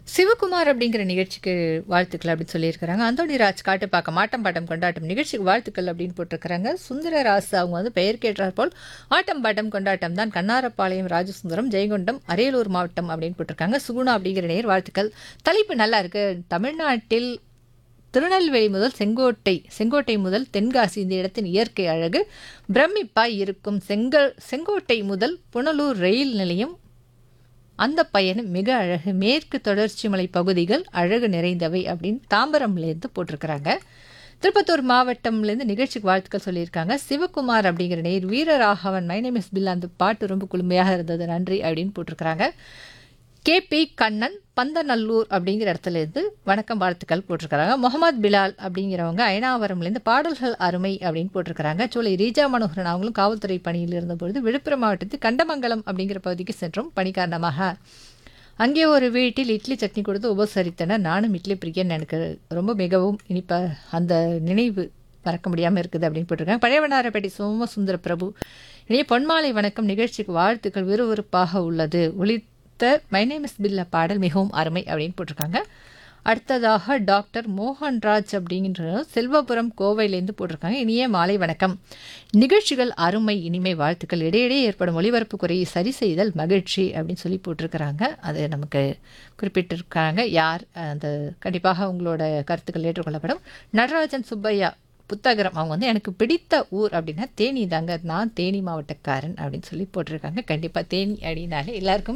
சிவகுமார் அப்படிங்கிற நிகழ்ச்சிக்கு வாழ்த்துக்கள் அப்படின்னு சொல்லியிருக்கிறாங்க அந்தோணிராஜ் காட்டுப்பாக்கம் ஆட்டம் பாட்டம் கொண்டாட்டம் நிகழ்ச்சிக்கு வாழ்த்துக்கள் அப்படின்னு போட்டிருக்கிறாங்க சுந்தரராசு அவங்க வந்து பெயர் கேட்டார் போல் ஆட்டம் பாட்டம் கொண்டாட்டம் தான் கண்ணாரப்பாளையம் ராஜசுந்தரம் ஜெயங்கொண்டம் அரியலூர் மாவட்டம் அப்படின்னு போட்டிருக்காங்க சுகுணா அப்படிங்கிற நேர் வாழ்த்துக்கள் தலைப்பு நல்லா இருக்கு தமிழ்நாட்டில் திருநெல்வேலி முதல் செங்கோட்டை செங்கோட்டை முதல் தென்காசி இந்த இடத்தின் இயற்கை அழகு பிரமிப்பாய் இருக்கும் செங்கல் செங்கோட்டை முதல் புனலூர் ரயில் நிலையம் அந்த பயணம் மிக அழகு மேற்கு தொடர்ச்சி மலை பகுதிகள் அழகு நிறைந்தவை அப்படின்னு தாம்பரம்லேருந்து போட்டிருக்கிறாங்க திருப்பத்தூர் மாவட்டம்லேருந்து நிகழ்ச்சிக்கு வாழ்த்துக்கள் சொல்லியிருக்காங்க சிவகுமார் அப்படிங்கிற நேர் Veeraraghavan my name is Bill அந்த பாட்டு ரொம்ப குளுமையாக இருந்தது நன்றி அப்படின்னு போட்டிருக்கிறாங்க கே பி கண்ணன் பந்தநல்லூர் அப்படிங்கிற இடத்துல இருந்து வணக்கம் வாழ்த்துக்கள் போட்டிருக்கிறாங்க முகமது பிலால் அப்படிங்கிறவங்க அயனாவரம்லேருந்து பாடல்கள் அருமை அப்படின்னு போட்டிருக்கிறாங்க சோலை ரீஜா மனோகரன் அவங்களும் காவல்துறை பணியில் இருந்தபொழுது விழுப்புரம் மாவட்டத்தில் கண்டமங்கலம் அப்படிங்கிற பகுதிக்கு சென்றோம் பணி காரணமாக அங்கே ஒரு வீட்டில் இட்லி சட்னி கொடுத்து உபசரித்தனர் நானும் இட்லி பிரியன் எனக்கு ரொம்ப மிகவும் இனிப்ப அந்த நினைவு மறக்க முடியாமல் இருக்குது அப்படின்னு போட்டிருக்காங்க பழையவனாரப்பேட்டை சோமசுந்தர பிரபு இனிய பொன்மாலை வணக்கம் நிகழ்ச்சிக்கு வாழ்த்துக்கள் விறுவிறுப்பாக உள்ளது ஒளித்த மை நேம் இஸ் பில்ல பாடல் மிகவும் அருமை அப்படின்னு போட்டிருக்காங்க அடுத்ததாக டாக்டர் மோகன்ராஜ் அப்படிங்கிற செல்வபுரம் கோவையிலேருந்து போட்டிருக்காங்க இனிய மாலை வணக்கம் நிகழ்ச்சிகள் அருமை இனிமை வாழ்த்துக்கள் இடையிடையே ஏற்படும் ஒளிபரப்பு குறையை சரி செய்தல் மகிழ்ச்சி அப்படின்னு சொல்லி போட்டிருக்கிறாங்க அது நமக்கு குறிப்பிட்டிருக்காங்க யார் அந்த கண்டிப்பாக உங்களோட கருத்துக்கள் ஏற்றுக்கொள்ளப்படும் நடராஜன் சுப்பையா புத்தகரம் அவங்க வந்து எனக்கு பிடித்த ஊர் அப்படின்னா தேனி தாங்க நான் தேனி மாவட்டக்காரன் அப்படின்னு சொல்லி போட்டிருக்காங்க கண்டிப்பாக தேனி அப்படின்னாலே எல்லாருக்கும்